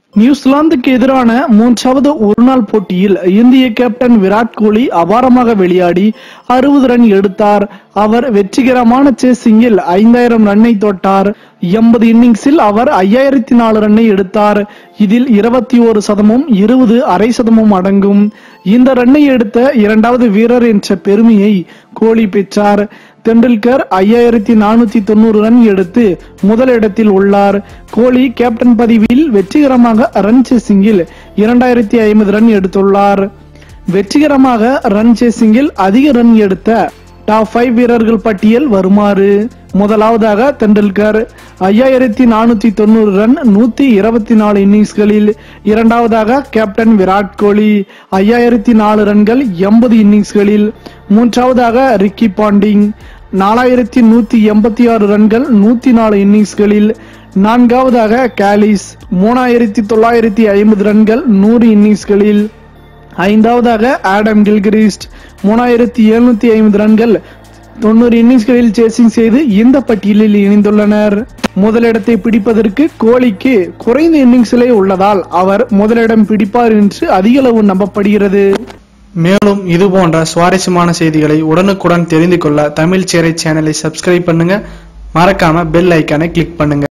நியூசிலாந்துக்கு எதிரான மூன்றாவது ஒருநாள் போட்டியில் இந்திய கேப்டன் விராட் கோலி அபாரமாக விளையாடி அறுபது ரன் எடுத்தார் அவர் வெற்றிகரமான சேசிங்கில் ஐந்தாயிரம் ரன்னை தொட்டார் எண்பது இன்னிங்ஸில் அவர் ஐயாயிரத்தி நாலு ரன்னை எடுத்தார் இதில் இருபத்தி ஒரு சதமும் இருபது அரை சதமும் அடங்கும் இந்த ரன்னை எடுத்த இரண்டாவது வீரர் என்ற பெருமையை கோலி பெற்றார் தெண்டுல்கர் ஐயாயிரத்தி நானூத்தி தொண்ணூறு ரன் எடுத்து முதலிடத்தில் உள்ளார் கோலி கேப்டன் பதவியில் வெற்றிகரமாக ரன் சேசிங்கில் இரண்டாயிரத்தி ஐம்பது ரன் எடுத்துள்ளார் வெற்றிகரமாக ரன் சேசிங்கில் அதிக ரன் எடுத்த டாப் ஃபைவ் வீரர்கள் பட்டியல் வருமாறு முதலாவதாக தெண்டுல்கர் ஐயாயிரத்தி நானூத்தி தொண்ணூறு ரன் நூத்தி இருபத்தி நாலு இன்னிங்ஸ்களில் இரண்டாவதாக கேப்டன் விராட் கோலி ஐயாயிரத்தி நாலு ரன்கள் எண்பது இன்னிங்ஸ்களில் மூன்றாவதாக ரிக்கி பாண்டிங் நாலாயிரத்தி நூத்தி எண்பத்தி ஆறு ரன்கள் நூத்தி நாலு இன்னிங்ஸ்களில் நான்காவதாக காலிஸ் மூணாயிரத்தி தொள்ளாயிரத்தி ஐம்பது ரன்கள் நூறு இன்னிங்ஸ்களில் ஐந்தாவதாக ஆடம் கில்கிரிஸ்ட் மூணாயிரத்தி எழுநூத்தி ஐம்பது ரன்கள் தொண்ணூறு இன்னிங்ஸ்களில் சேசிங் செய்து இந்த பட்டியலில் இணைந்துள்ளனர் முதலிடத்தை பிடிப்பதற்கு கோலிக்கு குறைந்த இன்னிங்ஸிலே உள்ளதால் அவர் முதலிடம் பிடிப்பார் என்று அதிகளவு நம்பப்படுகிறது மேலும் இது போன்ற சுவாரஸ்யமான செய்திகளை உடனுக்குடன் தெரிந்து கொள்ள தமிழ் சேரை சேனலை சப்ஸ்கிரைப் பண்ணுங்க மறக்காம பெல் ஐக்கானை கிளிக் பண்ணுங்க